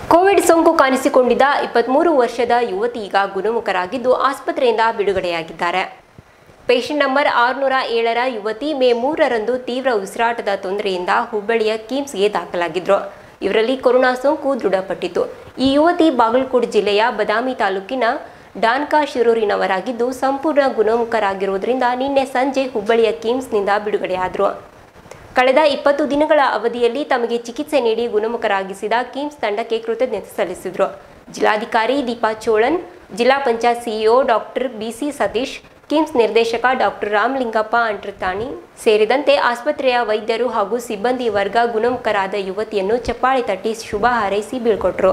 Covid ಸೋಂಕು ಕಾಣಿಸಿಕೊಂಡಿದ್ದ ಇಪ್ಪತ್ಮೂರು ವರ್ಷದ ಯುವತಿ ಈಗ ಗುಣಮುಖರಾಗಿದ್ದು ಆಸ್ಪತ್ರೆಯಿಂದ ಬಿಡುಗಡೆಯಾಗಿದ್ದಾರೆ ಪೇಷಂಟ್ ನಂಬರ್ ಆರುನೂರ ಏಳರ ಯುವತಿ ಮೇ ಮೂರರಂದು ತೀವ್ರ ಉಸಿರಾಟದ ತೊಂದರೆಯಿಂದ ಹುಬ್ಬಳ್ಳಿಯ ಕಿಮ್ಸ್ಗೆ ದಾಖಲಾಗಿದ್ರು ಇವರಲ್ಲಿ ಕೊರೋನಾ ಸೋಂಕು ದೃಢಪಟ್ಟಿತು ಈ ಯುವತಿ ಬಾಗಲಕೋಟೆ ಜಿಲ್ಲೆಯ ಬದಾಮಿ ತಾಲೂಕಿನ ಡಾನ್ಕಾ ಶಿರೂರಿನವರಾಗಿದ್ದು ಸಂಪೂರ್ಣ ಗುಣಮುಖರಾಗಿರುವುದರಿಂದ ನಿನ್ನೆ ಸಂಜೆ ಹುಬ್ಬಳ್ಳಿಯ ಕಿಮ್ಸ್ನಿಂದ ಬಿಡುಗಡೆಯಾದರು ಕಳೆದ ಇಪ್ಪತ್ತು ದಿನಗಳ ಅವಧಿಯಲ್ಲಿ ತಮಗೆ ಚಿಕಿತ್ಸೆ ನೀಡಿ ಗುಣಮುಖರಾಗಿಸಿದ ಕಿಮ್ಸ್ ತಂಡಕ್ಕೆ ಕೃತಜ್ಞತೆ ಸಲ್ಲಿಸಿದರು ಜಿಲ್ಲಾಧಿಕಾರಿ ದೀಪಾ ಚೋಳನ್ ಜಿಲ್ಲಾ ಪಂಚಾಯತ್ ಸಿಇಒ ಡಾಕ್ಟರ್ ಬಿಸಿ ಸತೀಶ್ ಕಿಮ್ಸ್ ನಿರ್ದೇಶಕ ಡಾಕ್ಟರ್ ರಾಮಲಿಂಗಪ್ಪ ಅಂಟ್ರತಾಣಿ ಸೇರಿದಂತೆ ಆಸ್ಪತ್ರೆಯ ವೈದ್ಯರು ಹಾಗೂ ಸಿಬ್ಬಂದಿ ವರ್ಗ ಗುಣಮುಖರಾದ ಯುವತಿಯನ್ನು ಚಪ್ಪಾಳೆ ತಟ್ಟಿ ಶುಭ ಹಾರೈಸಿ ಬೀಳ್ಕೊಟ್ರು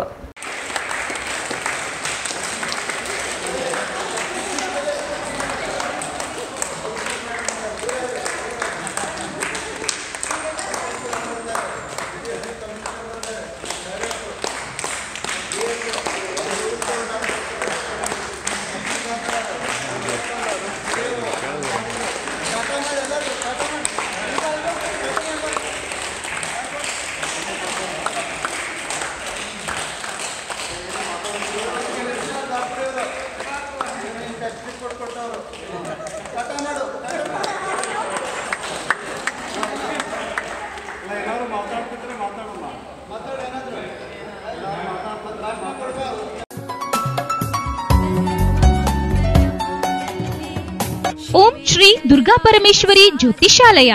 ಓಂ ಶ್ರೀ ದುರ್ಗಾ ಪರಮೇಶ್ವರಿ ಜ್ಯೋತಿಷಾಲಯ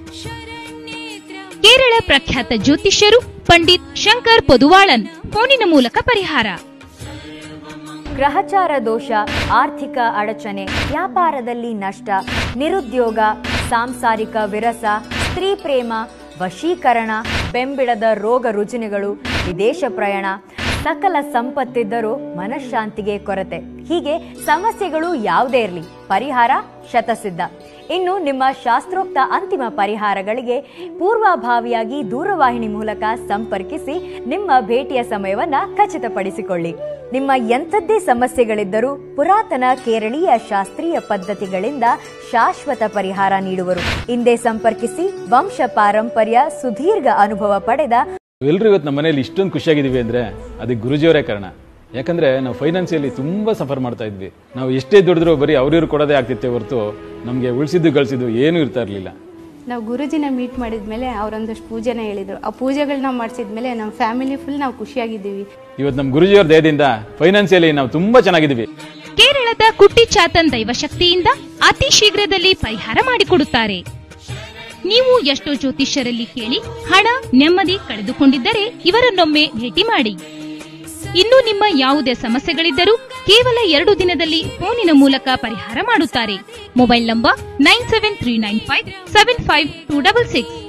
ಕೇರಳ ಪ್ರಖ್ಯಾತ ಜ್ಯೋತಿಷ್ಯರು ಪಂಡಿತ್ ಶಂಕರ್ ಪೊದುವಾಳನ್ ಫೋನಿನ ಮೂಲಕ ಪರಿಹಾರ ಗ್ರಹಚಾರ ದೋಷ ಆರ್ಥಿಕ ಅಡಚಣೆ ವ್ಯಾಪಾರದಲ್ಲಿ ನಷ್ಟ ನಿರುದ್ಯೋಗ ಸಾಂಸಾರಿಕ ವಿರಸ ಸ್ತ್ರೀ ಪ್ರೇಮ ವಶೀಕರಣ ಬೆಂಬಿಡದ ರೋಗ ರುಜಿನಗಳು ವಿದೇಶ ಪ್ರಯಾಣ ಸಕಲ ಸಂಪತ್ತಿದ್ದರೂ ಮನಃಶಾಂತಿಗೆ ಕೊರತೆ ಹೀಗೆ ಸಮಸ್ಯೆಗಳು ಯಾವುದೇ ಇರಲಿ ಪರಿಹಾರ ಶತಸಿದ್ಧ ಇನ್ನು ನಿಮ್ಮ ಶಾಸ್ತ್ರೋಕ್ತ ಅಂತಿಮ ಪರಿಹಾರಗಳಿಗೆ ಪೂರ್ವಭಾವಿಯಾಗಿ ದೂರವಾಹಿನಿ ಮೂಲಕ ಸಂಪರ್ಕಿಸಿ ನಿಮ್ಮ ಭೇಟಿಯ ಸಮಯವನ್ನ ಖಚಿತಪಡಿಸಿಕೊಳ್ಳಿ ನಿಮ್ಮ ಎಂಥದ್ದೇ ಸಮಸ್ಯೆಗಳಿದ್ದರೂ ಪುರಾತನ ಕೇರಳೀಯ ಶಾಸ್ತ್ರೀಯ ಪದ್ಧತಿಗಳಿಂದ ಶಾಶ್ವತ ಪರಿಹಾರ ನೀಡುವರು ಹಿಂದೆ ಸಂಪರ್ಕಿಸಿ ವಂಶ ಪಾರಂಪರ್ಯ ಸುದೀರ್ಘ ಅನುಭವ ಪಡೆದ ಎಲ್ಲರೂ ಇವತ್ತು ನಮ್ಮ ಮನೇಲಿ ಇಷ್ಟೊಂದು ಖುಷಿಯಾಗಿದ್ದೀವಿ ಅಂದರೆ ಅದಕ್ಕೆ ಗುರುಜಿಯವರೇ ಕಾರಣ ಯಾಕಂದರೆ ನಾವು ಫೈನಾನ್ಸಿಯಲಿ ತುಂಬ ಸಫರ್ ಮಾಡ್ತಾ ಇದ್ವಿ ನಾವು ಎಷ್ಟೇ ದುಡಿದ್ರೂ ಬರೀ ಅವ್ರಿವ್ರು ಕೊಡೋದೇ ಆಗ್ತಿತ್ತೆ ಹೊರತು ನಮಗೆ ಉಳಿಸಿದ್ದು ಗಳಿಸಿದ್ದು ಏನೂ ಇರ್ತಾ ಇರಲಿಲ್ಲ ನಾವು ಗುರುಜಿನ ಮೀಟ್ ಮಾಡಿದ್ಮೇಲೆ ಅವರೊಂದಷ್ಟು ಪೂಜೆನ ಹೇಳಿದರು ಆ ಪೂಜೆಗಳನ್ನ ಮಾಡಿಸಿದ್ಮೇಲೆ ನಮ್ಮ ಫ್ಯಾಮಿಲಿ ಫುಲ್ ನಾವು ಖುಷಿಯಾಗಿದ್ದೀವಿ ಇವತ್ತು ನಮ್ಮ ಗುರುಜಿಯವರ ದಯದಿಂದ ಫೈನಾನ್ಸಿಯಲಿ ನಾವು ತುಂಬ ಚೆನ್ನಾಗಿದ್ದೀವಿ ಕೇರಳದ ಕುಟ್ಟಿ ಚಾತನ್ ದೈವಶಕ್ತಿಯಿಂದ ಅತಿ ಶೀಘ್ರದಲ್ಲಿ ಪರಿಹಾರ ಮಾಡಿಕೊಡುತ್ತಾರೆ ನೀವು ಎಷ್ಟೋ ಜ್ಯೋತಿಷ್ಯರಲ್ಲಿ ಕೇಳಿ ಹಣ ನೆಮ್ಮದಿ ಕಳೆದುಕೊಂಡಿದ್ದರೆ ಇವರನ್ನೊಮ್ಮೆ ಭೇಟಿ ಮಾಡಿ ಇನ್ನು ನಿಮ್ಮ ಯಾವುದೇ ಸಮಸ್ಯೆಗಳಿದ್ದರೂ ಕೇವಲ ಎರಡು ದಿನದಲ್ಲಿ ಫೋನಿನ ಮೂಲಕ ಪರಿಹಾರ ಮಾಡುತ್ತಾರೆ mobile number nine seven three nine five seven five two double six